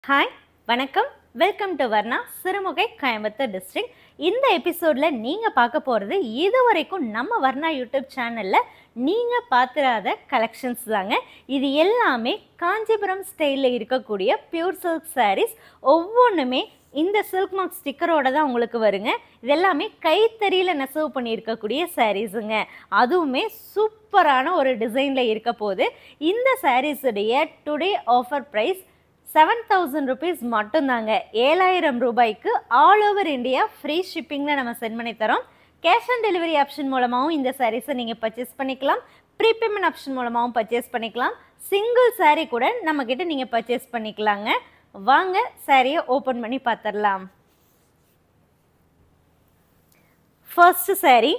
hi வணக்கம் welcome to Varna Sirumugai Coimbatore district இந்த எபிசோடில் நீங்கள் பார்க்க போகிறது இது வரைக்கும் நம்ம வர்ணா யூடியூப் சேனலில் நீங்கள் பார்த்துராத கலெக்ஷன்ஸ் தாங்க இது எல்லாமே காஞ்சிபுரம் ஸ்டைலில் இருக்கக்கூடிய பியூர் சில்க் sarees ஒவ்வொன்றுமே இந்த சில்க் மார்க் ஸ்டிக்கரோட தான் உங்களுக்கு வருங்க இது எல்லாமே கைத்தறியில் நெசவு பண்ணியிருக்கக்கூடிய சாரீஸுங்க அதுவுமே சூப்பரான ஒரு டிசைனில் இருக்க போது இந்த சாரீஸுடைய today offer price seven thousand rupees மட்டும்தாங்க ஏழாயிரம் ரூபாய்க்கு ஆல் ஓவர் இந்தியா ஃப்ரீ ஷிப்பிங்கில் நம்ம சென்ட் பண்ணி தரோம் கேஷ் ஆன் டெலிவரி ஆப்ஷன் மூலமாகவும் இந்த சாரீஸை நீங்கள் பர்ச்சேஸ் பண்ணிக்கலாம் ப்ரீபேமெண்ட் ஆப்ஷன் மூலமாகவும் பர்ச்சேஸ் பண்ணிக்கலாம் சிங்கிள் saree கூட நம்மக்கிட்ட நீங்கள் பர்ச்சேஸ் பண்ணிக்கலாங்க வாங்க சாரியை ஓப்பன் பண்ணி பார்த்துடலாம் ஃபர்ஸ்ட் saree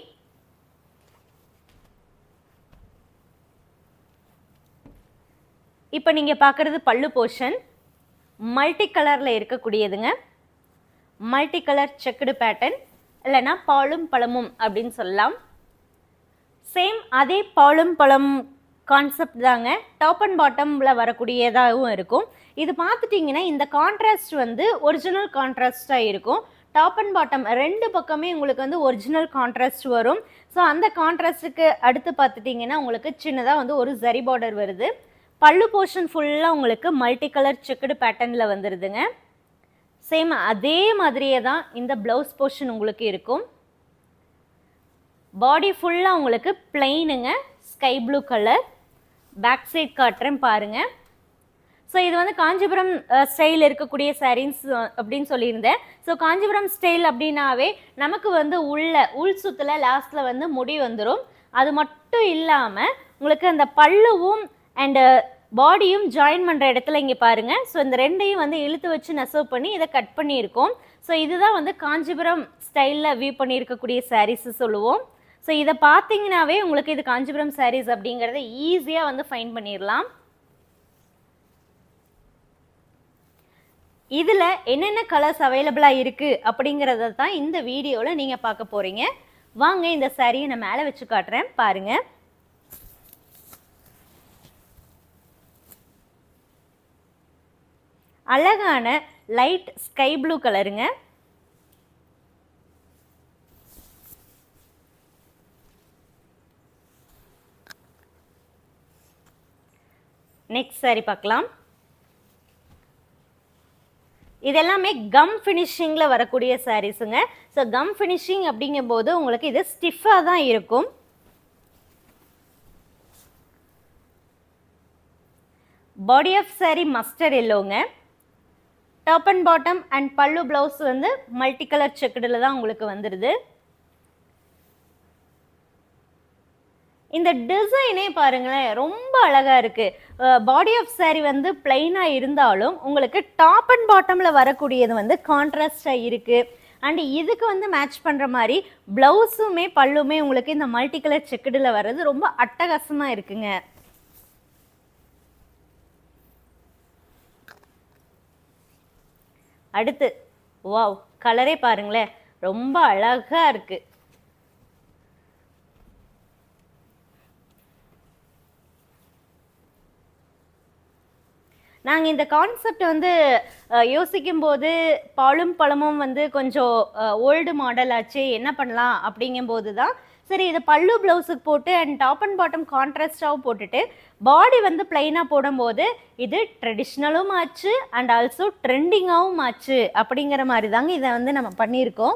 இப்போ நீங்கள் பார்க்குறது பல்லு போர்ஷன் மல்டி கலரில் இருக்கக்கூடியதுங்க மல்டி கலர் செக்குடு பேட்டர்ன் இல்லைன்னா பாலும் பழமும் அப்படின்னு சொல்லலாம் சேம் அதே பாலும் பழம் கான்செப்ட் தாங்க டாப் அண்ட் பாட்டமில் வரக்கூடியதாகவும் இருக்கும் இது பார்த்துட்டிங்கன்னா இந்த கான்ட்ராஸ்ட் வந்து ஒரிஜினல் கான்ட்ராஸ்டாக இருக்கும் டாப் அண்ட் பாட்டம் ரெண்டு பக்கமே உங்களுக்கு வந்து ஒரிஜினல் கான்ட்ராஸ்ட் வரும் ஸோ அந்த கான்ட்ராஸ்ட்டுக்கு அடுத்து பார்த்துட்டிங்கன்னா உங்களுக்கு சின்னதாக வந்து ஒரு ஜரி பார்டர் வருது பல்லு போர்ஷன் ஃபுல்லாக உங்களுக்கு மல்டி கலர் செக்குடு பேட்டர்னில் வந்துடுதுங்க சேம் அதே மாதிரியே தான் இந்த ப்ளவுஸ் போர்ஷன் உங்களுக்கு இருக்கும் பாடி ஃபுல்லாக உங்களுக்கு பிளெயினுங்க sky blue colour back side காட்டுறேன் பாருங்கள் ஸோ இது வந்து காஞ்சிபுரம் ஸ்டைல் இருக்கக்கூடிய சாரீஸ் அப்படின்னு சொல்லியிருந்தேன் ஸோ காஞ்சிபுரம் ஸ்டைல் அப்படின்னாவே நமக்கு வந்து உள்ள உள் சுத்தில் லாஸ்ட்டில் வந்து முடி வந்துடும் அது மட்டும் இல்லாமல் உங்களுக்கு அந்த பல்லுவும் அண்டு பாடியும் ஜாயின் பண்ணுற இடத்துல இங்கே பாருங்கள் ஸோ இந்த ரெண்டையும் வந்து இழுத்து வச்சு நெசவு பண்ணி இதை கட் பண்ணியிருக்கோம் ஸோ இதுதான் வந்து காஞ்சிபுரம் ஸ்டைலில் வியூ பண்ணியிருக்கக்கூடிய சாரீஸ் சொல்லுவோம் ஸோ இதை பார்த்தீங்கன்னாவே உங்களுக்கு இது காஞ்சிபுரம் சாரீஸ் அப்படிங்கிறத ஈஸியாக வந்து ஃபைன் பண்ணிடலாம் இதில் என்னென்ன கலர்ஸ் அவைலபிளாக இருக்குது அப்படிங்கிறத தான் இந்த வீடியோவில் நீங்கள் பார்க்க போகிறீங்க வாங்க இந்த சாரியை நான் மேலே வச்சு காட்டுறேன் பாருங்கள் அழகான லைட் ஸ்கை ப்ளூ கலருங்க நெக்ஸ்ட் சாரி பார்க்கலாம் இதெல்லாமே கம் ஃபினிஷிங்கில் வரக்கூடிய சாரீஸுங்க ஸோ கம் ஃபினிஷிங் அப்படிங்கும்போது உங்களுக்கு இது ஸ்டிஃபாக தான் இருக்கும் பாடி ஆஃப் சாரி மஸ்டர் எல்லோங்க டாப் அண்ட் பாட்டம் அண்ட் பல்லு ப்ளவுஸ் வந்து மல்டி கலர் செக்குடில் தான் உங்களுக்கு வந்துடுது இந்த டிசைனே பாருங்களேன் ரொம்ப அழகாக இருக்குது பாடி ஆஃப் சாரி வந்து பிளைனாக இருந்தாலும் உங்களுக்கு டாப் அண்ட் பாட்டமில் வரக்கூடியது வந்து கான்ட்ராஸ்டாக இருக்குது அண்ட் இதுக்கு வந்து மேட்ச் பண்ணுற மாதிரி ப்ளவுஸுமே பல்லுமே உங்களுக்கு இந்த மல்டி கலர் செக்குடில் வர்றது ரொம்ப அட்டகாசமாக இருக்குங்க அடுத்து வாவ் கலரே பாருங்களேன் ரொம்ப அழகாக இருக்குது நாங்கள் இந்த கான்செப்ட் வந்து அஹ், யோசிக்கும் போது பாலும் பழமும் வந்து கொஞ்சம் ஓல்டு மாடல் ஆச்சு என்ன பண்ணலாம் அப்படிங்கும்போது தான் சரி இதை பல்லு ப்ளவுஸுக்கு போட்டு அண்ட் டாப் அண்ட் பாட்டம் கான்ட்ராஸ்டாகவும் போட்டுட்டு பாடி வந்து பிளைனாக போடும்போது இது ட்ரெடிஷ்னலும் ஆச்சு அண்ட் ஆல்சோ ட்ரெண்டிங்காகவும் ஆச்சு அப்படிங்கிற மாதிரி தாங்க இதை வந்து நம்ம பண்ணியிருக்கோம்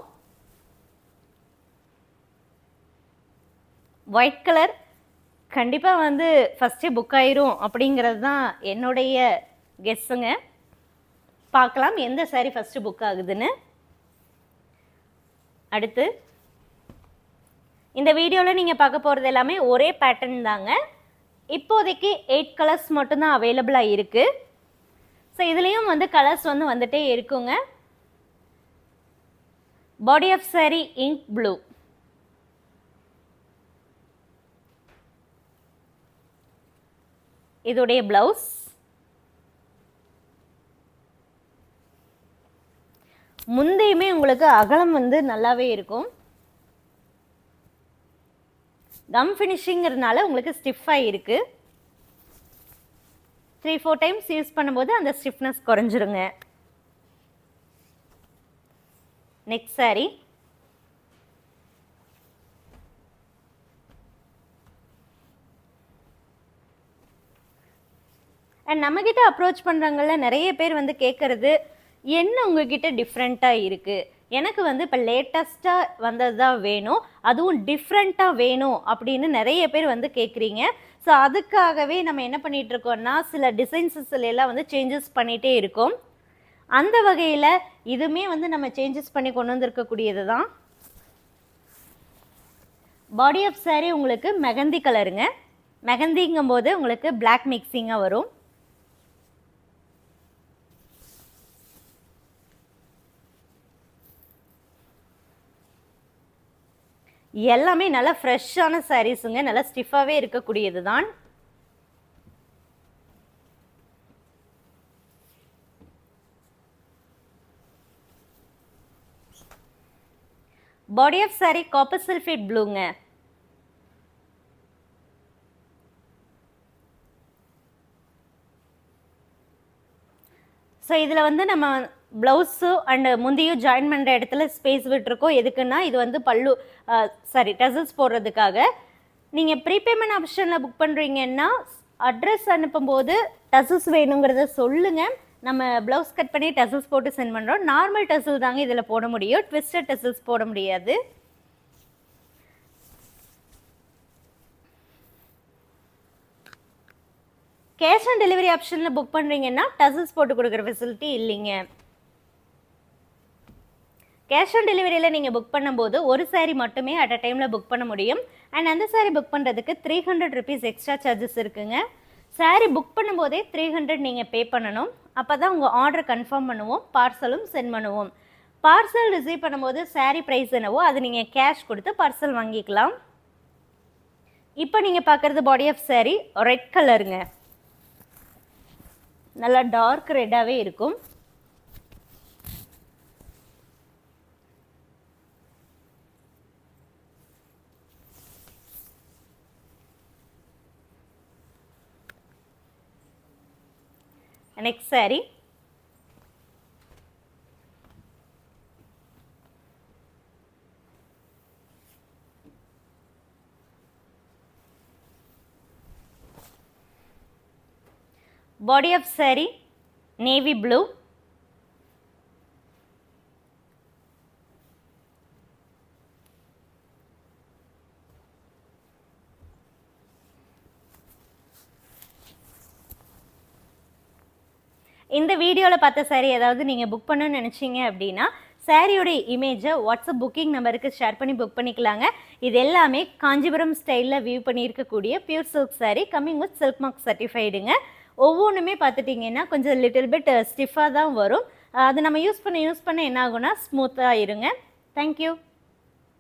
ஒயிட் கலர் கண்டிப்பாக வந்து ஃபஸ்ட்டே புக் ஆயிரும் அப்படிங்கிறது தான் என்னுடைய கெஸ்ஸுங்க பார்க்கலாம் எந்த சாரி ஃபஸ்ட்டு புக் ஆகுதுன்னு அடுத்து இந்த வீடியோவில் நீங்கள் பார்க்க போகிறது எல்லாமே ஒரே பேட்டர்ன் தாங்க இப்போதைக்கு எயிட் கலர்ஸ் மட்டும்தான் அவைலபிளாக இருக்குது ஸோ இதுலேயும் வந்து கலர்ஸ் வந்து வந்துட்டே இருக்குங்க body of sari ink blue இதோடைய பிளவுஸ் முந்தையுமே உங்களுக்கு அகலம் வந்து நல்லாவே இருக்கும் கம் ஃபினிஷிங்கிறதுனால உங்களுக்கு ஸ்டிஃபாக இருக்குது த்ரீ ஃபோர் டைம்ஸ் யூஸ் பண்ணும்போது அந்த ஸ்டிஃப்னஸ் குறைஞ்சிருங்க நெக்ஸ்ட் saree அண்ட் நம்மக்கிட்ட அப்ரோச் பண்ணுறவங்கள நிறைய பேர் வந்து கேட்குறது என்ன உங்ககிட்ட டிஃப்ரெண்ட்டாக இருக்குது எனக்கு வந்து இப்போ லேட்டஸ்ட்டாக வந்தது தான் வேணும் அதுவும் டிஃப்ரெண்ட்டாக வேணும் அப்படின்னு நிறைய பேர் வந்து கேட்குறீங்க ஸோ அதுக்காகவே நம்ம என்ன பண்ணிட்டு இருக்கோம்னா சில டிசைன்ஸஸ்ல எல்லாம் வந்து சேஞ்சஸ் பண்ணிகிட்டே இருக்கோம் அந்த வகையில் இதுவுமே வந்து நம்ம சேஞ்சஸ் பண்ணி கொண்டு வந்திருக்கக்கூடியது தான் பாடி ஆஃப் saree உங்களுக்கு மெகந்தி கலருங்க மெகந்திங்கும் போது உங்களுக்கு Black மிக்சிங்காக வரும் எல்லாமே நல்லா ஃப்ரெஷ்ஷான சாரீஸுங்க நல்லா ஸ்டிஃபாகவே இருக்கக்கூடியது தான் body of saree copper sulphate ப்ளூங்க ஸோ இதில் வந்து நம்ம ப்ளவுஸு அண்டு முந்தியும் ஜாயின் பண்ணுற இடத்துல ஸ்பேஸ் விட்டுருக்கோம் எதுக்குன்னா இது வந்து பல்லு சாரி டசல்ஸ் போடுறதுக்காக நீங்கள் ப்ரீபேமெண்ட் ஆப்ஷனில் புக் பண்ணுறீங்கன்னா அட்ரஸ் அனுப்பும்போது டசல்ஸ் வேணுங்கிறத சொல்லுங்கள் நம்ம ப்ளவுஸ் கட் பண்ணி டசல்ஸ் போட்டு சென்ட் பண்ணுறோம் நார்மல் டசல் தாங்க இதில் போட முடியும் ட்விஸ்டட் டசல்ஸ் போட முடியாது கேஷ் ஆன் டெலிவரி ஆப்ஷனில் புக் பண்ணுறீங்கன்னா டசல்ஸ் போட்டு கொடுக்குற ஃபெசிலிட்டி இல்லைங்க கேஷ் ஆன் டெலிவரியில் நீங்கள் புக் பண்ணும்போது ஒரு saree மட்டுமே அட் அ டைமில் புக் பண்ண முடியும் அண்ட் அந்த saree புக் பண்ணுறதுக்கு three hundred rupees extra charges இருக்குங்க saree புக் பண்ணும்போதே த்ரீ ஹண்ட்ரட் நீங்கள் பே பண்ணணும் அப்போ தான் உங்கள் ஆர்டர் கன்ஃபார்ம் பண்ணுவோம் பார்சலும் சென்ட் பண்ணுவோம் பார்சல் ரிசீவ் பண்ணும்போது saree ப்ரைஸ் என்னவோ அது நீங்கள் கேஷ் கொடுத்து பார்சல் வாங்கிக்கலாம் இப்போ நீங்கள் பார்க்குறது பாடி ஆஃப் saree ரெட் கலருங்க நல்லா டார்க் ரெட்டாகவே இருக்கும் next saree body of saree navy blue இந்த வீடியோவில் பார்த்த saree ஏதாவது நீங்கள் புக் பண்ணணும்னு நினச்சிங்க அப்படின்னா சாரியோட இமேஜை வாட்ஸ்அப் புக்கிங் நம்பருக்கு ஷேர் பண்ணி புக் பண்ணிக்கலாங்க இது எல்லாமே காஞ்சிபுரம் ஸ்டைலில் வியூ பண்ணியிருக்கக்கூடிய pure silk saree coming with silk mark சர்டிஃபைடுங்க ஒவ்வொன்றுமே பார்த்துட்டிங்கன்னா கொஞ்சம் லிட்டில் பிட் ஸ்டிஃபாக தான் வரும் அது நம்ம யூஸ் பண்ண யூஸ் பண்ண என்ன ஆகும்னா ஸ்மூத்தாக இருங்க தேங்க்யூ